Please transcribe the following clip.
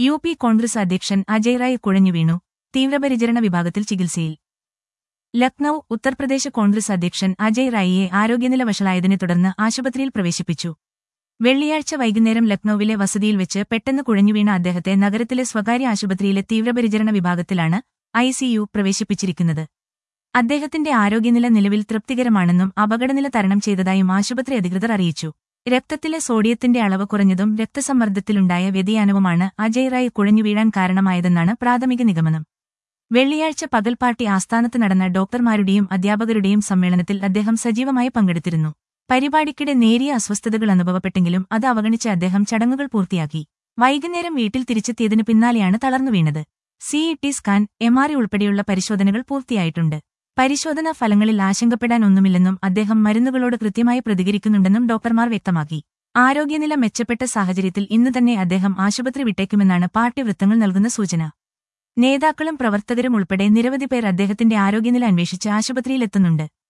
U P Congress അധ്യക്ഷൻ അജയ് റായ് കുഴഞ്ഞു വീണു തീവ്രപരിചരണ വിഭാഗത്തിൽ ചികിത്സയിൽ ലക്നൌ ഉത്തർപ്രദേശ് കോൺഗ്രസ് അധ്യക്ഷൻ അജയ് റായിയെ ആരോഗ്യനില വഷളായതിനെ തുടർന്ന് ആശുപത്രിയിൽ പ്രവേശിപ്പിച്ചു വെള്ളിയാഴ്ച വൈകുന്നേരം ലക്നൌവിലെ വസതിയിൽ വെച്ച് പെട്ടെന്ന് കുഴഞ്ഞുവീണ അദ്ദേഹത്തെ നഗരത്തിലെ സ്വകാര്യ ആശുപത്രിയിലെ തീവ്രപരിചരണ വിഭാഗത്തിലാണ് ഐസിയു പ്രവേശിപ്പിച്ചിരിക്കുന്നത് അദ്ദേഹത്തിന്റെ ആരോഗ്യനില നിലവിൽ തൃപ്തികരമാണെന്നും അപകടനില തരണം ചെയ്തതായും ആശുപത്രി അധികൃതർ അറിയിച്ചു രക്തത്തിലെ സോഡിയത്തിന്റെ അളവ് കുറഞ്ഞതും രക്തസമ്മർദ്ദത്തിലുണ്ടായ വ്യതിയാനവുമാണ് അജയ് റായ് കുഴഞ്ഞുവീഴാൻ കാരണമായതെന്നാണ് പ്രാഥമിക നിഗമനം വെള്ളിയാഴ്ച പകൽ പാർട്ടി ആസ്ഥാനത്ത് നടന്ന ഡോക്ടർമാരുടെയും അധ്യാപകരുടെയും സമ്മേളനത്തിൽ അദ്ദേഹം സജീവമായി പങ്കെടുത്തിരുന്നു പരിപാടിക്കിടെ നേരിയ അസ്വസ്ഥതകൾ അനുഭവപ്പെട്ടെങ്കിലും അത് അവഗണിച്ച് അദ്ദേഹം ചടങ്ങുകൾ പൂർത്തിയാക്കി വൈകുന്നേരം വീട്ടിൽ തിരിച്ചെത്തിയതിനു പിന്നാലെയാണ് തളർന്നു വീണത് സിഇടി സ്കാൻ എംആർഐ ഉൾപ്പെടെയുള്ള പരിശോധനകൾ പൂർത്തിയായിട്ടുണ്ട് പരിശോധനാ ഫലങ്ങളിൽ ആശങ്കപ്പെടാൻ ഒന്നുമില്ലെന്നും അദ്ദേഹം മരുന്നുകളോട് കൃത്യമായി പ്രതികരിക്കുന്നുണ്ടെന്നും ഡോക്ടർമാർ വ്യക്തമാക്കി ആരോഗ്യനില മെച്ചപ്പെട്ട സാഹചര്യത്തിൽ ഇന്ന് തന്നെ അദ്ദേഹം ആശുപത്രി വിട്ടേക്കുമെന്നാണ് പാർട്ടി വൃത്തങ്ങൾ നൽകുന്ന സൂചന നേതാക്കളും പ്രവർത്തകരും ഉൾപ്പെടെ നിരവധി പേർ അദ്ദേഹത്തിന്റെ ആരോഗ്യനില അന്വേഷിച്ച് ആശുപത്രിയിലെത്തുന്നുണ്ട്